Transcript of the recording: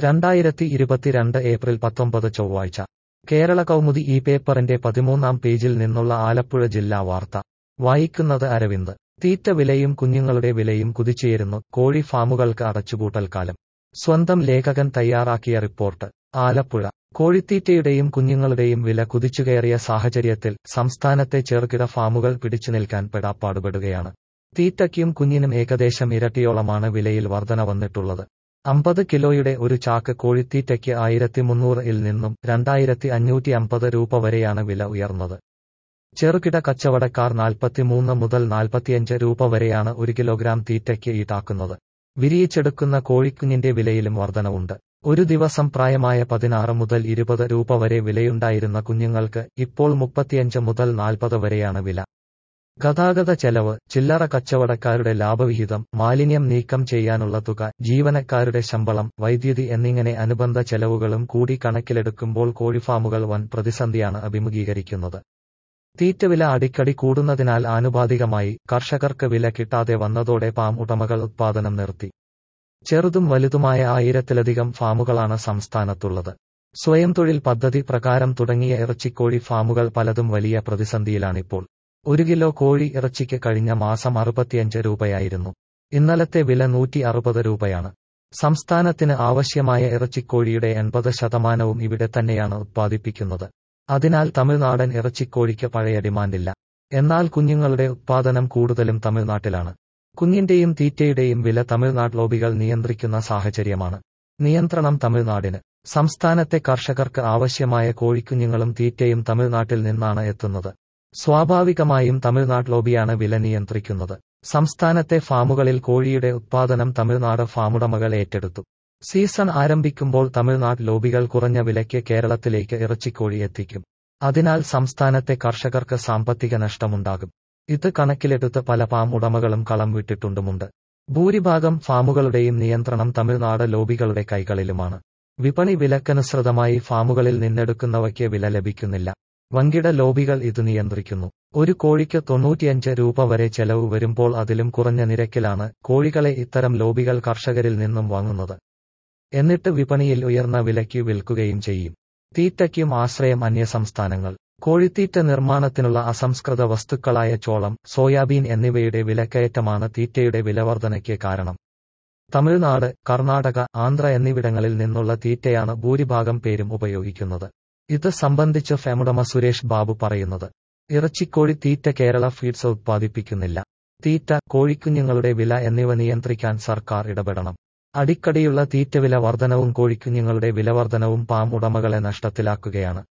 രണ്ടായിരത്തി ഇരുപത്തിരണ്ട് ഏപ്രിൽ പത്തൊമ്പത് ചൊവ്വാഴ്ച കേരള കൗമുദി ഈ പേപ്പറിന്റെ പതിമൂന്നാം പേജിൽ നിന്നുള്ള ആലപ്പുഴ ജില്ലാ വാർത്ത വായിക്കുന്നത് അരവിന്ദ് തീറ്റ വിലയും കുഞ്ഞുങ്ങളുടെ വിലയും കുതിച്ചുയരുന്നു കോഴി ഫാമുകൾക്ക് അടച്ചുപൂട്ടൽ കാലം സ്വന്തം ലേഖകൻ തയ്യാറാക്കിയ റിപ്പോർട്ട് ആലപ്പുഴ കോഴിത്തീറ്റയുടെയും കുഞ്ഞുങ്ങളുടെയും വില കുതിച്ചുകയറിയ സാഹചര്യത്തിൽ സംസ്ഥാനത്തെ ചെറുകിട ഫാമുകൾ പിടിച്ചുനിൽക്കാൻ പെടാപ്പാടുപെടുകയാണ് തീറ്റയ്ക്കും കുഞ്ഞിനും ഏകദേശം ഇരട്ടിയോളമാണ് വിലയിൽ വർധന വന്നിട്ടുള്ളത് അമ്പത് കിലോയുടെ ഒരു ചാക്ക് കോഴിത്തീറ്റയ്ക്ക് ആയിരത്തി മുന്നൂറ് ഇൽ നിന്നും രണ്ടായിരത്തി അഞ്ഞൂറ്റി അമ്പത് രൂപ വരെയാണ് വില ഉയർന്നത് ചെറുകിട കച്ചവടക്കാർ നാൽപ്പത്തിമൂന്ന് മുതൽ നാൽപ്പത്തിയഞ്ച് രൂപ വരെയാണ് ഒരു കിലോഗ്രാം തീറ്റയ്ക്ക് ഈടാക്കുന്നത് വിരിയിച്ചെടുക്കുന്ന കോഴിക്കുഞ്ഞിന്റെ വിലയിലും വർധനവുണ്ട് ഒരു ദിവസം പ്രായമായ പതിനാറ് മുതൽ ഇരുപത് രൂപ വരെ വിലയുണ്ടായിരുന്ന കുഞ്ഞുങ്ങൾക്ക് ഇപ്പോൾ മുപ്പത്തിയഞ്ച് മുതൽ നാൽപ്പത് വരെയാണ് വില ഗതാഗത ചെലവ് ചില്ലറ കച്ചവടക്കാരുടെ ലാഭവിഹിതം മാലിന്യം നീക്കം ചെയ്യാനുള്ള തുക ജീവനക്കാരുടെ ശമ്പളം വൈദ്യുതി എന്നിങ്ങനെ അനുബന്ധ ചെലവുകളും കൂടി കണക്കിലെടുക്കുമ്പോൾ കോഴിഫാമുകൾ വൻ പ്രതിസന്ധിയാണ് അഭിമുഖീകരിക്കുന്നത് തീറ്റവില അടിക്കടി കൂടുന്നതിനാൽ ആനുപാതികമായി കർഷകർക്ക് വില കിട്ടാതെ വന്നതോടെ ഫാം ഉടമകൾ ഉത്പാദനം നിർത്തി ചെറുതും വലുതുമായ ആയിരത്തിലധികം ഫാമുകളാണ് സംസ്ഥാനത്തുള്ളത് സ്വയം തൊഴിൽ പദ്ധതി പ്രകാരം തുടങ്ങിയ ഇറച്ചിക്കോഴി ഫാമുകൾ പലതും വലിയ പ്രതിസന്ധിയിലാണിപ്പോൾ ഒരു കിലോ കോഴി ഇറച്ചിക്ക് കഴിഞ്ഞ മാസം അറുപത്തിയഞ്ച് രൂപയായിരുന്നു ഇന്നലത്തെ വില നൂറ്റി അറുപത് രൂപയാണ് സംസ്ഥാനത്തിന് ആവശ്യമായ ഇറച്ചിക്കോഴിയുടെ എൺപത് ശതമാനവും ഇവിടെ തന്നെയാണ് ഉത്പാദിപ്പിക്കുന്നത് അതിനാൽ തമിഴ്നാടൻ ഇറച്ചിക്കോഴിക്ക് പഴയ ഡിമാൻഡില്ല എന്നാൽ കുഞ്ഞുങ്ങളുടെ ഉത്പാദനം കൂടുതലും തമിഴ്നാട്ടിലാണ് കുഞ്ഞിന്റെയും തീറ്റയുടെയും വില തമിഴ്നാട് ലോബികൾ നിയന്ത്രിക്കുന്ന സാഹചര്യമാണ് നിയന്ത്രണം തമിഴ്നാടിന് സംസ്ഥാനത്തെ കർഷകർക്ക് ആവശ്യമായ കോഴിക്കുഞ്ഞുങ്ങളും തീറ്റയും തമിഴ്നാട്ടിൽ നിന്നാണ് എത്തുന്നത് സ്വാഭാവികമായും തമിഴ്നാട് ലോബിയാണ് വില നിയന്ത്രിക്കുന്നത് സംസ്ഥാനത്തെ ഫാമുകളിൽ കോഴിയുടെ ഉത്പാദനം തമിഴ്നാട് ഫാമുടമകൾ ഏറ്റെടുത്തു സീസൺ ആരംഭിക്കുമ്പോൾ തമിഴ്നാട് ലോബികൾ കുറഞ്ഞ വിലയ്ക്ക് കേരളത്തിലേക്ക് ഇറച്ചിക്കോഴി എത്തിക്കും അതിനാൽ സംസ്ഥാനത്തെ കർഷകർക്ക് സാമ്പത്തിക നഷ്ടമുണ്ടാകും ഇത് കണക്കിലെടുത്ത് പല ഫാം ഉടമകളും കളം വിട്ടിട്ടുണ്ടുമുണ്ട് ഭൂരിഭാഗം ഫാമുകളുടെയും നിയന്ത്രണം തമിഴ്നാട് ലോബികളുടെ കൈകളിലുമാണ് വിപണി വിലക്കനുസൃതമായി ഫാമുകളിൽ നിന്നെടുക്കുന്നവയ്ക്ക് വില ലഭിക്കുന്നില്ല വൻകിട ലോബികൾ ഇത് നിയന്ത്രിക്കുന്നു ഒരു കോഴിക്ക് തൊണ്ണൂറ്റിയഞ്ച് രൂപ വരെ ചെലവ് വരുമ്പോൾ അതിലും കുറഞ്ഞ നിരക്കിലാണ് കോഴികളെ ഇത്തരം ലോബികൾ കർഷകരിൽ നിന്നും വാങ്ങുന്നത് എന്നിട്ട് വിപണിയിൽ ഉയർന്ന വിലയ്ക്ക് വിൽക്കുകയും ചെയ്യും തീറ്റയ്ക്കും ആശ്രയം അന്യസംസ്ഥാനങ്ങൾ കോഴിത്തീറ്റ നിർമ്മാണത്തിനുള്ള അസംസ്കൃത വസ്തുക്കളായ ചോളം സോയാബീൻ എന്നിവയുടെ വിലക്കയറ്റമാണ് തീറ്റയുടെ വിലവർധനയ്ക്ക് കാരണം തമിഴ്നാട് കർണാടക ആന്ധ്ര എന്നിവിടങ്ങളിൽ നിന്നുള്ള തീറ്റയാണ് ഭൂരിഭാഗം പേരും ഉപയോഗിക്കുന്നത് ഇത് സംബന്ധിച്ച് ഫെമുടമ സുരേഷ് ബാബു പറയുന്നത് ഇറച്ചിക്കോഴി തീറ്റ കേരള ഫീഡ്സ് ഉത്പാദിപ്പിക്കുന്നില്ല തീറ്റ കോഴിക്കുഞ്ഞുങ്ങളുടെ വില എന്നിവ നിയന്ത്രിക്കാൻ സർക്കാർ ഇടപെടണം അടിക്കടിയുള്ള തീറ്റവില വർധനവും കോഴിക്കുഞ്ഞുങ്ങളുടെ വിലവർധനവും പാം ഉടമകളെ നഷ്ടത്തിലാക്കുകയാണ്